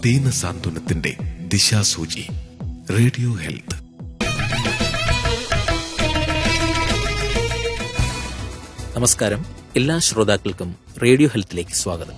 ദീനസാന്ത്വനത്തിന്റെ ദിശാസൂചി radio health നമസ്കാരം എല്ലാ ശ്രോതാക്കൾക്കും റേഡിയോ ഹെൽത്തിലേക്ക് സ്വാഗതം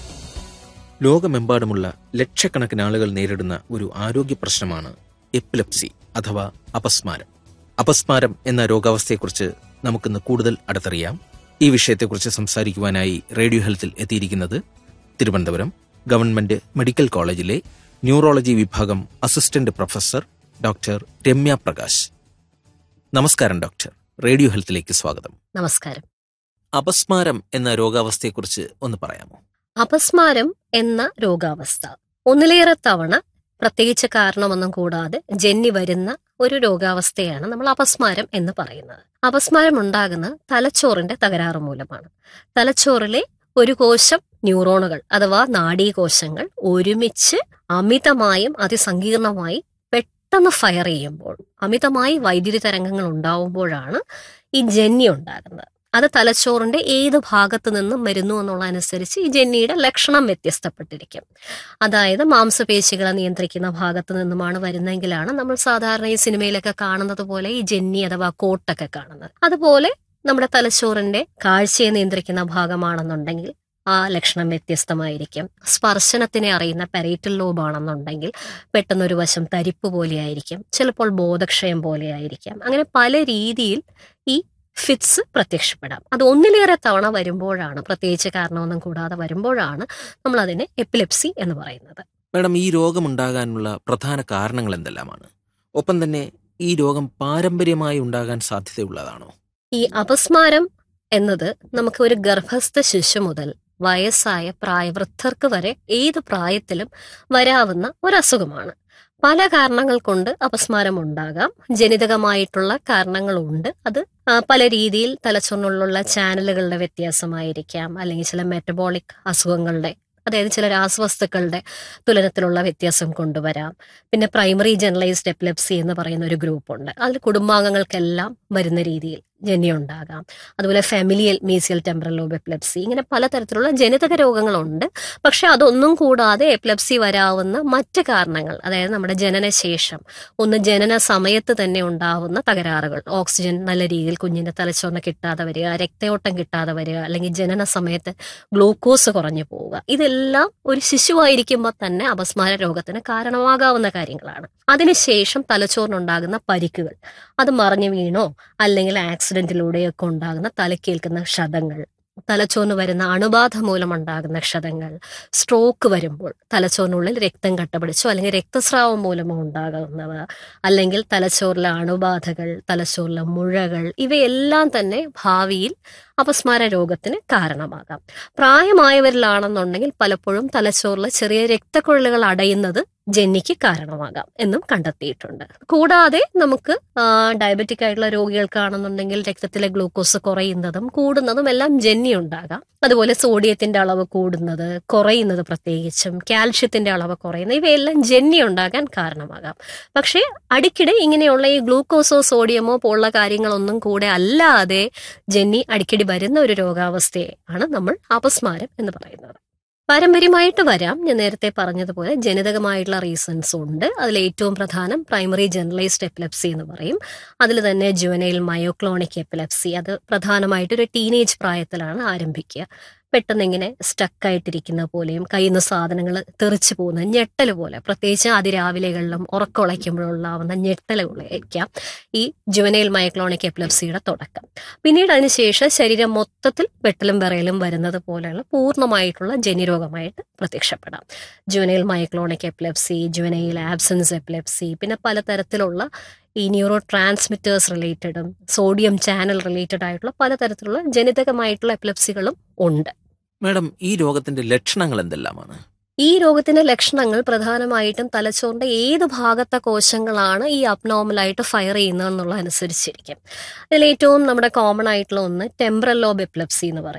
ലോകമെമ്പാടുമുള്ള ലക്ഷക്കണക്കിന് ആളുകൾ നേരിടുന്ന ഒരു ആരോഗ്യ പ്രശ്നമാണ് എപ്പിലെപ്സി അഥവാ അപസ്മാരം അപസ്മാരം എന്ന രോഗാവസ്ഥയെക്കുറിച്ച് നമുക്കിന്ന് കൂടുതൽ അടുത്തറിയാം ഈ വിഷയത്തെക്കുറിച്ച് സംസാരിക്കുവാനായി റേഡിയോ ഹെൽത്തിൽ എത്തിയിരിക്കുന്നത് തിരുവനന്തപുരം ഗവൺമെന്റ് മെഡിക്കൽ കോളേജിലെ ന്യൂറോളജി വിഭാഗം assistant professor doctor Ramya Prakash നമസ്കാരം ഡോക്ടർ റേഡിയോ ഹെൽത്തിലേക്ക് സ്വാഗതം നമസ്കാരം അപസ്മാരം എന്ന രോഗാവസ്ഥയെക്കുറിച്ച് ഒന്ന് പറയാമോ അപസ്മാരം എന്ന രോഗാവസ്ഥ ഒന്നിലേറെ തവണ പ്രത്യേകിച്ച് കാരണമൊന്നും കൂടാതെ ജന്നി വരുന്ന ഒരു രോഗാവസ്ഥയാണ് നമ്മൾ അപസ്മാരം എന്ന് പറയുന്നത് അപസ്മാരം ഉണ്ടാകുന്നത് തലച്ചോറിന്റെ തകരാറ് മൂലമാണ് തലച്ചോറിലെ ഒരു കോശം ന്യൂറോണുകൾ അഥവാ നാഡീകോശങ്ങൾ ഒരുമിച്ച് അമിതമായും അതിസങ്കീർണമായി പെട്ടെന്ന് ഫയർ ചെയ്യുമ്പോൾ അമിതമായി വൈദ്യുതി തരംഗങ്ങൾ ഉണ്ടാവുമ്പോഴാണ് ഈ ജന്നി ഉണ്ടാകുന്നത് അത് തലച്ചോറിന്റെ ഏത് ഭാഗത്ത് നിന്നും വരുന്നു എന്നുള്ളതനുസരിച്ച് ഈ ജന്നിയുടെ ലക്ഷണം വ്യത്യസ്തപ്പെട്ടിരിക്കും അതായത് മാംസപേശികളെ നിയന്ത്രിക്കുന്ന ഭാഗത്ത് നിന്നുമാണ് വരുന്നതെങ്കിലാണ് നമ്മൾ സാധാരണ ഈ സിനിമയിലൊക്കെ കാണുന്നത് പോലെ ഈ ജന്നി അഥവാ കോട്ടൊക്കെ കാണുന്നത് അതുപോലെ നമ്മുടെ തലച്ചോറിന്റെ കാഴ്ചയെ നിയന്ത്രിക്കുന്ന ഭാഗമാണെന്നുണ്ടെങ്കിൽ ആ ലക്ഷണം വ്യത്യസ്തമായിരിക്കും സ്പർശനത്തിനെ അറിയുന്ന പെരേറ്റൽ ലോബാണെന്നുണ്ടെങ്കിൽ പെട്ടെന്നൊരു വശം തരിപ്പ് പോലെയായിരിക്കും ചിലപ്പോൾ ബോധക്ഷയം പോലെയായിരിക്കാം അങ്ങനെ പല രീതിയിൽ ഈ ഫിറ്റ്സ് പ്രത്യക്ഷപ്പെടാം അത് ഒന്നിലേറെ തവണ വരുമ്പോഴാണ് പ്രത്യേകിച്ച് കാരണമൊന്നും കൂടാതെ വരുമ്പോഴാണ് നമ്മൾ അതിനെ എപ്പിലെപ്സി എന്ന് പറയുന്നത് മാഡം ഈ രോഗമുണ്ടാകാനുള്ള പ്രധാന കാരണങ്ങൾ എന്തെല്ലാമാണ് ഒപ്പം തന്നെ ഈ രോഗം പാരമ്പര്യമായി ഉണ്ടാകാൻ സാധ്യതയുള്ളതാണോ ഈ അപസ്മാരം എന്നത് നമുക്ക് ഒരു ഗർഭസ്ഥ ശിശു മുതൽ വയസ്സായ പ്രായവൃദ്ധർക്ക് വരെ ഏത് പ്രായത്തിലും വരാവുന്ന ഒരു അസുഖമാണ് പല കാരണങ്ങൾ കൊണ്ട് അപസ്മാരം ഉണ്ടാകാം ജനിതകമായിട്ടുള്ള കാരണങ്ങളുണ്ട് അത് ആ, പല രീതിയിൽ തലച്ചോറിനുള്ളിലുള്ള ചാനലുകളുടെ വ്യത്യാസമായിരിക്കാം അല്ലെങ്കിൽ ചില മെറ്റബോളിക് അസുഖങ്ങളുടെ അതായത് ചില രാസവസ്തുക്കളുടെ തുലനത്തിലുള്ള വ്യത്യാസം കൊണ്ടുവരാം പിന്നെ പ്രൈമറി ജനറലൈസ്ഡ് എപ്പിലെപ്സി എന്ന് പറയുന്ന ഒരു ഗ്രൂപ്പുണ്ട് അതിൽ കുടുംബാംഗങ്ങൾക്കെല്ലാം വരുന്ന രീതിയിൽ ജന്യം ഉണ്ടാകാം അതുപോലെ familial mesial temporal lobe epilepsy ഇങ്ങനെ പലതരത്തിലുള്ള ജനിതക രോഗങ്ങളുണ്ട് പക്ഷെ അതൊന്നും കൂടാതെ എപ്പിലെപ്സി വരാവുന്ന മറ്റ് കാരണങ്ങൾ അതായത് നമ്മുടെ ജനനശേഷം ഒന്ന് ജനന സമയത്ത് തന്നെ ഉണ്ടാവുന്ന തകരാറുകൾ ഓക്സിജൻ നല്ല രീതിയിൽ കുഞ്ഞിന്റെ തലച്ചോറിന് കിട്ടാതെ വരിക രക്തയോട്ടം കിട്ടാതെ വരിക അല്ലെങ്കിൽ ജനന സമയത്ത് ഗ്ലൂക്കോസ് കുറഞ്ഞു പോവുക ഇതെല്ലാം ഒരു ശിശുവായിരിക്കുമ്പോൾ തന്നെ അപസ്മാര രോഗത്തിന് കാരണമാകാവുന്ന കാര്യങ്ങളാണ് അതിനുശേഷം തലച്ചോറിനുണ്ടാകുന്ന പരിക്കുകൾ അത് മറിഞ്ഞു വീണോ അല്ലെങ്കിൽ ആക്സിഡന്റിലൂടെയൊക്കെ ഉണ്ടാകുന്ന തലക്കേൽക്കുന്ന ക്ഷതങ്ങൾ തലച്ചോറിന് വരുന്ന അണുബാധ മൂലമുണ്ടാകുന്ന ക്ഷതങ്ങൾ സ്ട്രോക്ക് വരുമ്പോൾ തലച്ചോറിനുള്ളിൽ രക്തം കട്ടപിടിച്ചോ അല്ലെങ്കിൽ രക്തസ്രാവം മൂലമോ ഉണ്ടാകുന്നവ അല്ലെങ്കിൽ തലച്ചോറിലെ അണുബാധകൾ തലച്ചോറിലെ മുഴകൾ ഇവയെല്ലാം തന്നെ ഭാവിയിൽ അപസ്മാര രോഗത്തിന് കാരണമാകാം പ്രായമായവരിലാണെന്നുണ്ടെങ്കിൽ പലപ്പോഴും തലച്ചോറിലെ ചെറിയ രക്തക്കുഴലുകൾ അടയുന്നത് ജന്നിക്ക് കാരണമാകാം എന്നും കണ്ടെത്തിയിട്ടുണ്ട് കൂടാതെ നമുക്ക് ഡയബറ്റിക് ആയിട്ടുള്ള രോഗികൾക്കാണെന്നുണ്ടെങ്കിൽ രക്തത്തിലെ ഗ്ലൂക്കോസ് കുറയുന്നതും കൂടുന്നതും എല്ലാം ജന്നി ഉണ്ടാകാം അതുപോലെ സോഡിയത്തിന്റെ അളവ് കൂടുന്നത് കുറയുന്നത് പ്രത്യേകിച്ചും കാൽഷ്യത്തിന്റെ അളവ് കുറയുന്നത് ഇവയെല്ലാം ജന്നി ഉണ്ടാകാൻ കാരണമാകാം പക്ഷേ അടിക്കടി ഇങ്ങനെയുള്ള ഈ ഗ്ലൂക്കോസോ സോഡിയമോ പോലുള്ള കാര്യങ്ങളൊന്നും കൂടെ അല്ലാതെ ജന്നി അടിക്കടി വരുന്ന ഒരു രോഗാവസ്ഥയെ ആണ് നമ്മൾ അപസ്മാരം എന്ന് പറയുന്നത് പാരമ്പര്യമായിട്ട് വരാം ഞാൻ നേരത്തെ പറഞ്ഞതുപോലെ ജനിതകമായിട്ടുള്ള റീസൺസ് ഉണ്ട് അതിൽ ഏറ്റവും പ്രധാനം പ്രൈമറി ജനറലൈസ്ഡ് എപ്പിലെപ്സി എന്ന് പറയും അതിൽ തന്നെ ജുവനൈൽ മയോക്ലോണിക് എപ്പിലെപ്സി അത് പ്രധാനമായിട്ട് ഒരു ടീനേജ് പ്രായത്തിലാണ് ആരംഭിക്കുക പെട്ടെന്ന് ഇങ്ങനെ സ്റ്റക്കായിട്ടിരിക്കുന്ന പോലെയും കയ്യിൽ നിന്ന് സാധനങ്ങൾ തെറിച്ചു പോകുന്ന ഞെട്ടൽ പോലെ പ്രത്യേകിച്ച് അതിരാവിലെകളിലും ഉറക്കമുളയ്ക്കുമ്പോഴുള്ളാവുന്ന ഞെട്ടലുകളായിരിക്കാം ഈ ജുവനൈൽ മൈക്ലോണിക് എപ്പിലെപ്സിയുടെ തുടക്കം പിന്നീട് അതിനുശേഷം ശരീരം മൊത്തത്തിൽ വെട്ടലും വിറയലും വരുന്നത് പോലെയുള്ള പൂർണ്ണമായിട്ടുള്ള ജനിരോഗമായിട്ട് പ്രത്യക്ഷപ്പെടാം juvenile myoclonic epilepsy juvenile absence epilepsy പിന്നെ പലതരത്തിലുള്ള ഈ ന്യൂറോ ട്രാൻസ്മിറ്റേഴ്സ് റിലേറ്റഡും സോഡിയം ചാനൽ റിലേറ്റഡ് ആയിട്ടുള്ള പലതരത്തിലുള്ള ജനിതകമായിട്ടുള്ള എപ്പിലെപ്സികളും ഉണ്ട് മാഡം ഈ രോഗത്തിന്റെ ലക്ഷണങ്ങൾ എന്തെല്ലാമാണ് ഈ രോഗത്തിന്റെ ലക്ഷണങ്ങൾ പ്രധാനമായിട്ടും തലച്ചോറിന്റെ ഏത് ഭാഗത്തെ കോശങ്ങളാണ് ഈ അബ്നോർമലായിട്ട് ഫയർ ചെയ്യുന്നത് എന്നുള്ള അനുസരിച്ചിരിക്കും അതിൽ ഏറ്റവും നമ്മുടെ കോമൺ ആയിട്ടുള്ള ഒന്ന് ടെമ്പറൽ ലോബ് എപ്പിലെപ്സി എന്ന് പറയും